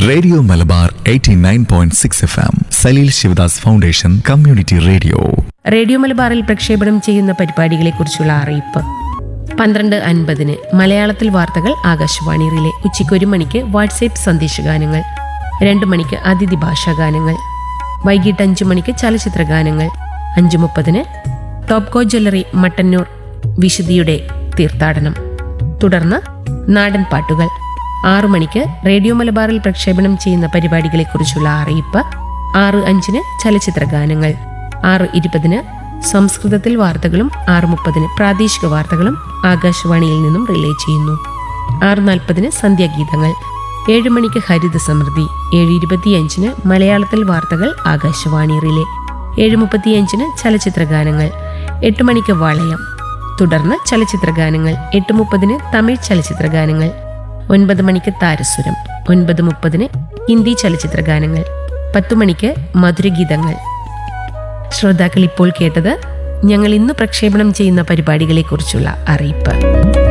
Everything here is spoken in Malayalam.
radio Malabar 89.6 F M Saleel Sivadas foundation community radio radio മലബാറിൽ പ്രക്ഷേപണം ചെയ്യുന്ന പരിപാടികളെക്കുറിച്ചുള്ള അറിയിപ്പ് പന്ത്രണ്ട് അൻപതിന് മലയാളത്തിൽ വാർത്തകൾ ആകാശവാണി റിലേ ഉച്ചയ്ക്ക് ഒരു മണിക്ക് വാട്സേപ്പ് സന്ദേശഗാനങ്ങൾ രണ്ട് മണിക്ക് അതിഥി ഭാഷാഗാനങ്ങൾ വൈകിട്ട് അഞ്ചു മണിക്ക് ചലച്ചിത്ര ഗാനങ്ങൾ അഞ്ചു മുപ്പതിന് ടോപ്കോ ജ്വല്ലറി മട്ടന്നൂർ വിശുദ്ധിയുടെ തീർത്ഥാടനം തുടർന്ന് നാടൻ പാട്ടുകൾ ആറു മണിക്ക് റേഡിയോ മലബാറിൽ പ്രക്ഷേപണം ചെയ്യുന്ന പരിപാടികളെക്കുറിച്ചുള്ള അറിയിപ്പ് ആറ് അഞ്ചിന് ചലച്ചിത്ര ഗാനങ്ങൾ ആറ് ഇരുപതിന് സംസ്കൃതത്തിൽ വാർത്തകളും ആറ് മുപ്പതിന് പ്രാദേശിക വാർത്തകളും ആകാശവാണിയിൽ നിന്നും റിലേ ചെയ്യുന്നു ആറ് നാൽപ്പതിന് സന്ധ്യാഗീതങ്ങൾ ഏഴ് മണിക്ക് ഹരിത സമൃദ്ധി ഏഴ് ഇരുപത്തിയഞ്ചിന് മലയാളത്തിൽ വാർത്തകൾ ആകാശവാണി റിലേ ഏഴ് മുപ്പത്തിയഞ്ചിന് ചലച്ചിത്ര ഗാനങ്ങൾ എട്ട് മണിക്ക് വളയം തുടർന്ന് ചലച്ചിത്ര ഗാനങ്ങൾ എട്ട് മുപ്പതിന് തമിഴ് ചലച്ചിത്ര ഗാനങ്ങൾ ഒൻപത് മണിക്ക് താരസുരം ഒൻപത് മുപ്പതിന് ഹിന്ദി ചലച്ചിത്ര ഗാനങ്ങൾ പത്തു മണിക്ക് മധുരഗീതങ്ങൾ ശ്രോതാക്കൾ ഇപ്പോൾ കേട്ടത് ഞങ്ങൾ ഇന്ന് പ്രക്ഷേപണം ചെയ്യുന്ന പരിപാടികളെക്കുറിച്ചുള്ള അറിയിപ്പ്